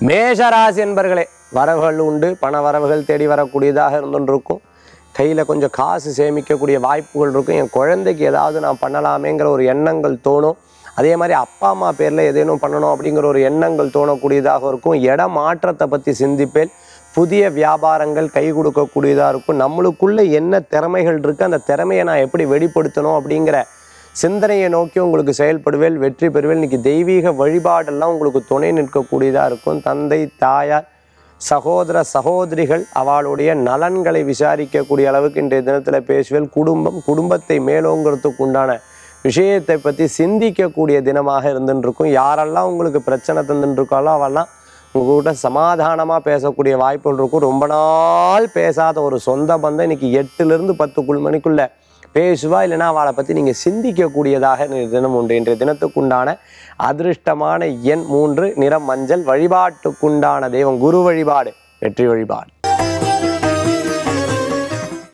மேஷராசி என்பர்களே வரவுகள் உண்டு பண வரவுகள் தேடி வரக்கூடியதாக இருந்துருக்கும் கையில் கொஞ்சம் காசு சேமிக்கக்கூடிய வாய்ப்புகள் இருக்கும் என் குழந்தைக்கு ஏதாவது நான் பண்ணலாமேங்கிற ஒரு எண்ணங்கள் தோணும் அதே மாதிரி அப்பா அம்மா பேரில் எதேனும் பண்ணணும் அப்படிங்கிற ஒரு எண்ணங்கள் தோணக்கூடியதாக இருக்கும் இட மாற்றத்தை பற்றி சிந்திப்பேன் புதிய வியாபாரங்கள் கை கொடுக்கக்கூடியதாக இருக்கும் நம்மளுக்குள்ள என்ன திறமைகள் இருக்குது அந்த திறமையை நான் எப்படி வெளிப்படுத்தணும் அப்படிங்கிற சிந்தனையை நோக்கி உங்களுக்கு செயல்படுவேல் வெற்றி பெறுவேல் இன்னைக்கு தெய்வீக வழிபாடெல்லாம் உங்களுக்கு துணை நிற்கக்கூடியதாக இருக்கும் தந்தை தாயார் சகோதர சகோதரிகள் அவளுடைய நலன்களை விசாரிக்கக்கூடிய அளவுக்கு இன்றைய தினத்தில் பேசுவேல் குடும்பம் குடும்பத்தை மேலோங்கிறதுக்கு உண்டான விஷயத்தை பற்றி சிந்திக்கக்கூடிய தினமாக இருந்துட்டு இருக்கும் யாரெல்லாம் உங்களுக்கு பிரச்சனை தந்துட்டு இருக்காளோ அவெல்லாம் உங்கள் கூட சமாதானமாக பேசக்கூடிய வாய்ப்புகள் இருக்கும் ரொம்ப நாள் பேசாத ஒரு சொந்த பந்தம் இன்னைக்கு எட்டுலேருந்து பத்து மணிக்குள்ள பேசுவா இல்லைன்னா அவளை பற்றி நீங்கள் சிந்திக்கக்கூடியதாக இன்றைய தினம் உண்டு இன்றைய தினத்துக்குண்டான அதிர்ஷ்டமான எண் மூன்று நிறம் மஞ்சள் வழிபாட்டுக்குண்டான தெய்வம் குரு வழிபாடு வெற்றி வழிபாடு